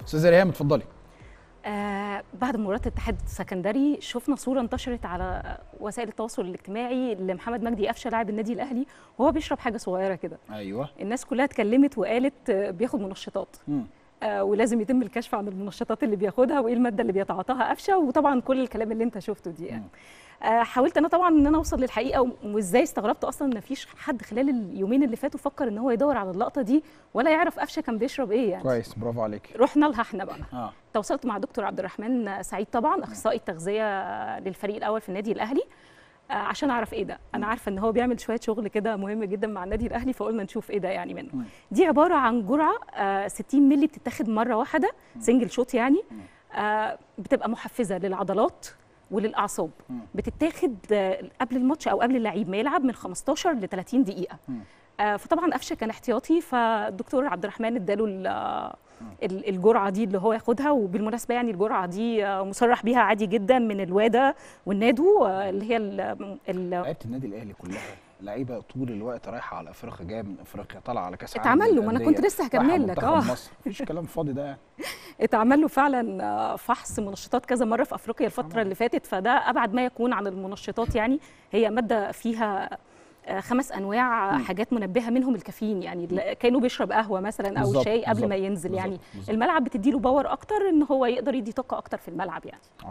استاذه ريهام اتفضلي آه بعد مباراه الاتحاد السكندري شفنا صوره انتشرت على وسائل التواصل الاجتماعي لمحمد مجدي قفشه لاعب النادي الاهلي وهو بيشرب حاجه صغيره كده ايوه الناس كلها اتكلمت وقالت آه، بياخد منشطات مم. آه ولازم يتم الكشف عن المنشطات اللي بياخدها وايه الماده اللي بيتعاطاها قفشه وطبعا كل الكلام اللي انت شفته دي يعني. آه حاولت انا طبعا ان انا اوصل للحقيقه و- وازاي استغربت اصلا ان مفيش حد خلال اليومين اللي فاتوا فكر ان هو يدور على اللقطه دي ولا يعرف قفشه كان بيشرب ايه يعني كويس برافو عليك رحنا لها احنا بقى اه تواصلت مع دكتور عبد الرحمن سعيد طبعا اخصائي التغذيه للفريق الاول في النادي الاهلي آه، عشان اعرف ايه ده انا عارفه ان هو بيعمل شويه شغل كده مهم جدا مع النادي الاهلي فقلنا نشوف ايه ده يعني منه مم. دي عباره عن جرعه آه، 60 مللي بتتاخد مره واحده سنجل شوت يعني آه، بتبقى محفزه للعضلات وللاعصاب مم. بتتاخد آه، قبل الماتش او قبل اللعيب ما يلعب من 15 ل 30 دقيقه مم. آه، فطبعا قفشه كان احتياطي فالدكتور عبد الرحمن اداله ال- آه، ال- الجرعه دي اللي هو ياخدها وبالمناسبه يعني الجرعه دي آه، مصرح بيها عادي جدا من الواده والنادو آه، اللي هي ال ال لعيبه النادي الاهلي كلها لعيبه طول الوقت رايحه على افريقيا جايه من افريقيا طالعه على كاس العالم اتعمل له، ما أنا للأندية، كنت لسه رايحة هكمل لك، منتخب آه. مصر مفيش كلام فاضي ده يعني اتعمل له فعلا آه، فحص منشطات كذا مره في افريقيا الفتره اللي فاتت فده ابعد ما يكون عن المنشطات يعني هي ماده فيها آه، خمس انواع حاجات منبهه منهم الكافيين يعني ل- كانه بيشرب قهوه مثلا او بالظبط، شاي قبل ما بالظبط، ينزل يعني بالظبط، بالظبط. الملعب بتديله باور اكتر ان هو يقدر يدي طاقه اكتر في الملعب يعني